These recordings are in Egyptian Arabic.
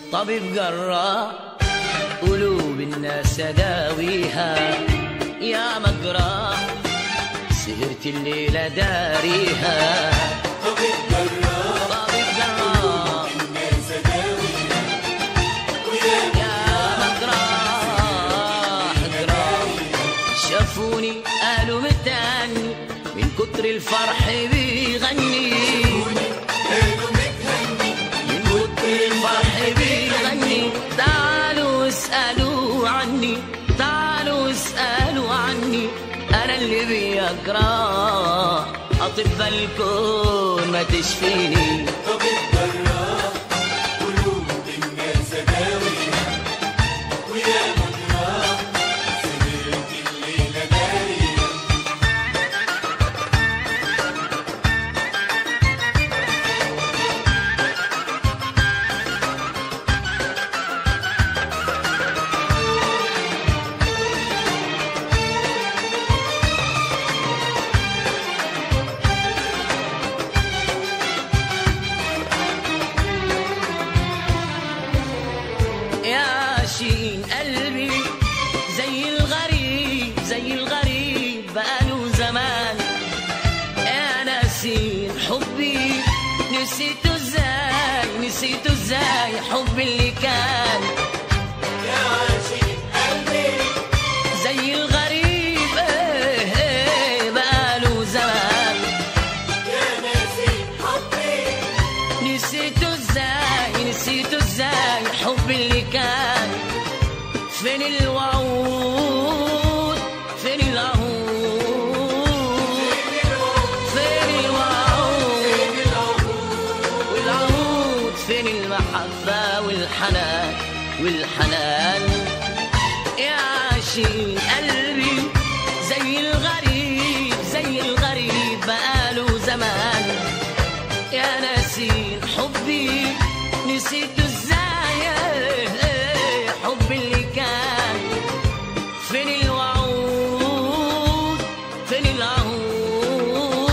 طبيب قرا قلوب الناس داويها يا مقرا سهرت الليلة داريها طبيب قرا يا مقرا اقرا شافوني قالوا متاني من كتر الفرح بيغني من كتر الفرح بيغني تعالوا اسألوا عني تعالوا اسألوا عني أنا اللي بيقرا أطباء الكون ما تشفيني يا شين قلبي زي الغريب زي الغريب بقاله زمان يا ناسين حبي نسيته ازاي نسيته ازاي حبي اللي كان زي الغريب ايه ايه بقاله زمان نسيته ازاي نسيته ازاي حب اللي كان فين الوعود فين العهود فين الوعود والعهود فين المحبة والحنان والحنان يا عاشقين قلبي زي الغريب زي الغريب بقاله زمان يا ناسين حبي نسيته ازاي حب اللي كان فين الوعود فين العهود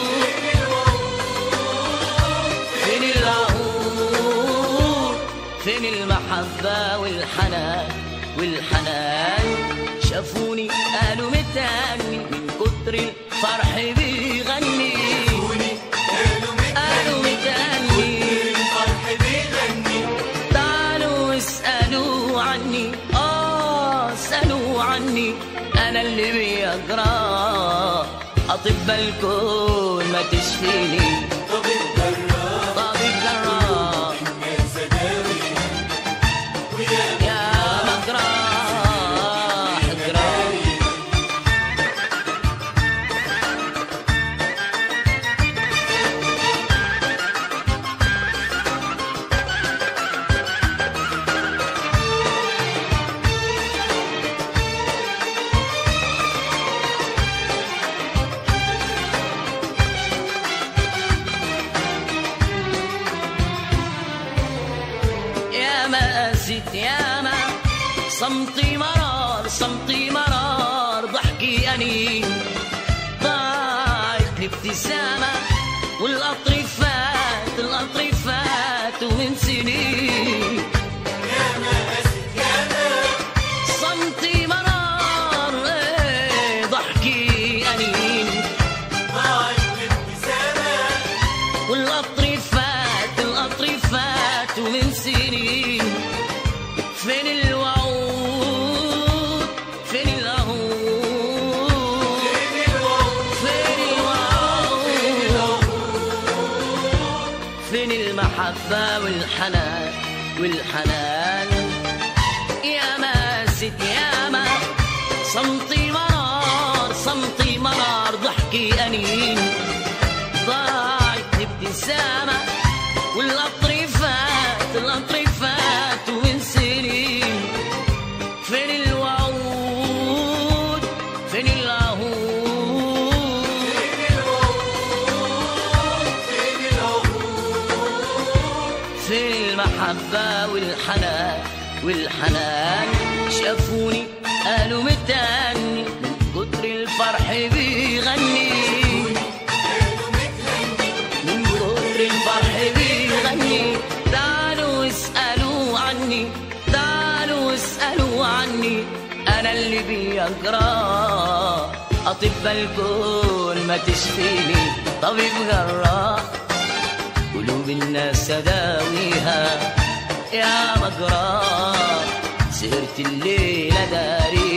فين العهود فين المحبة والحنان والحنان شافوني قالوا متاني من كتر الفرح بيغني قالوا متاني تعالوا اسألوا عني آه اسألوا عني أنا اللي بيقرا أطباء الكون ما تشفيني طبيب جراح يا مجراح جراح يا ما قاسيت يا ما صمتي مرار صمتي مرار ضحكي أنين ضاعت الابتسامة والقطر فات القطر فات ومن سنين صمتي مرار إيه، ضحكي أنين والقطر فات القطر فات ومن سنين فين الوعود فين العهود فين الوعود فين المحبة والحنان والحنان يا ما ست يا ما صمتي مرار صمتي مرار ضحكي أنين ضاعت الابتسامة والقطر فات القطر فات ومن سنين فين الوعود فين العهود فين المحبة والحنان والحنان شافوني قالوا متاني من كتر الفرح بيغني من كتر الفرح بيغني تعالوا اسألوا اللي بيقرا أطب الكون ما تشفيني طبيب غرا قلوب الناس تداويها يا مقرا سهرت الليلة داري